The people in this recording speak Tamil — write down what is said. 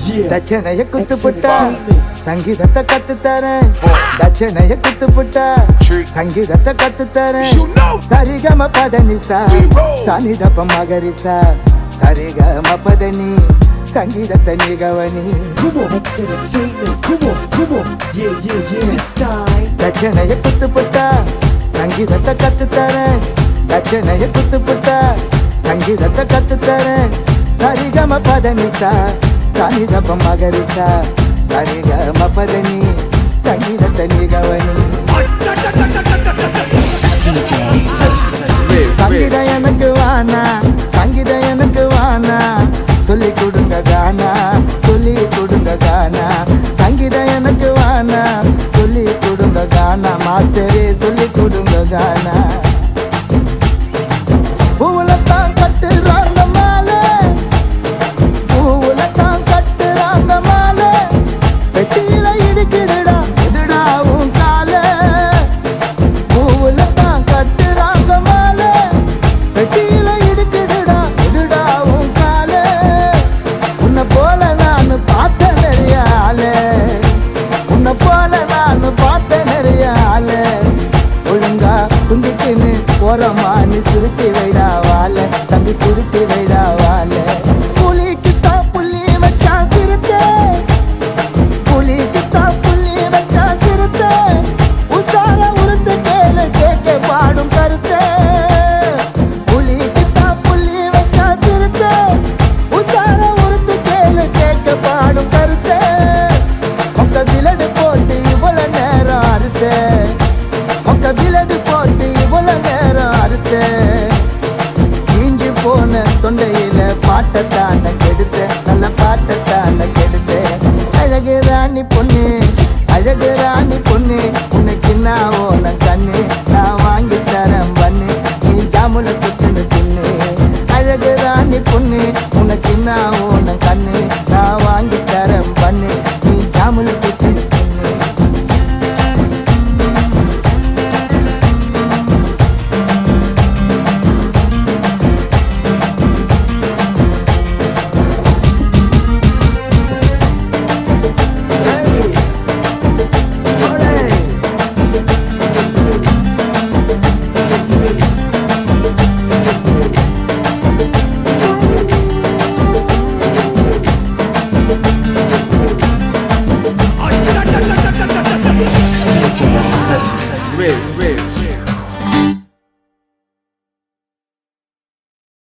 Yeah. தட்சணைய குத்து புட்டா Entertainment. சங்கீதத்தை கத்து தரேன் தட்சணைய குத்து புட்டா Shit. சங்கீதத்தை கத்து தரேன் You know. Saregama பதனிசா We roll. சனிதப்ப மகரிசா சரிகம பதனி சங்கீதத்தை நிகவனி Come on, X Entertainment. Come on, come on. Yeah, yeah, yeah. This time. தட்சணைய குத்து புட்டா சங்கீதத்தை கத்து தரேன் தட்சணைய குத்து புட்டா சங்கீதத்தை கத்து தரேன் சரிகம பதனிசா சனிதப்ப மகரிசா சரிகம பதனி சங்கீதத்தை நிகவனி சங்கீதம் எனக்கு வானா சங்கீதம் எனக்கு வானா சொல்லி கொடுங்க கானா சொல்லி கொடுங்க கானா சங்கீதம் எனக்கு வானா சொல்லி கொடுங்க கானா மாஸ்டரே சொல்லி கொடுங்க கானா பூவுல தான் கட்டுறாங்க மாலை பூவுல தான் கட்டுறாங்க மாலை பெட்டியில இருக்குதுடா இதுடா உன் காலை பூவுல தான் கட்டுறாங்க மாலை பெட்டியில இருக்குதுடா இதுடா உன் காலை உன்னை போல நான் பார்த்த நிறைய ஆளு உன்னை போல நான் பார்த்த நிறைய ஆளு ஒழுங்கா குந்திக்குன்னு போறமா நீ சுருட்டி வைடா வாழ தம்பி சுருட்டி வைடா வாழ புலிக்கு தான் புள்ளி வச்சா சிறுத்தை புலிக்கு தான் புள்ளி வச்சா சிறுத்தை உசார உறுத்து கேளு கேட்க பாடும் கருத்தை புலிக்கு தான் புள்ளி வச்சா சிறுத்தை உசார உறுத்து கேளு கேட்க பாடும் கருத்தை மொக்க விலடு போட்டு இவ்வளவு நேரம் அறுத்த மொக்க விலடு போட்டு இவ்வளவு நேரம் அறுத்த கீஞ்சு போன தொண்டையில பாட்டத்தான கெடுத்த நல்ல பாட்டத்தான கெடுத்த அழகு ராணி பொண்ணு அழகு ராணி பொண்ணு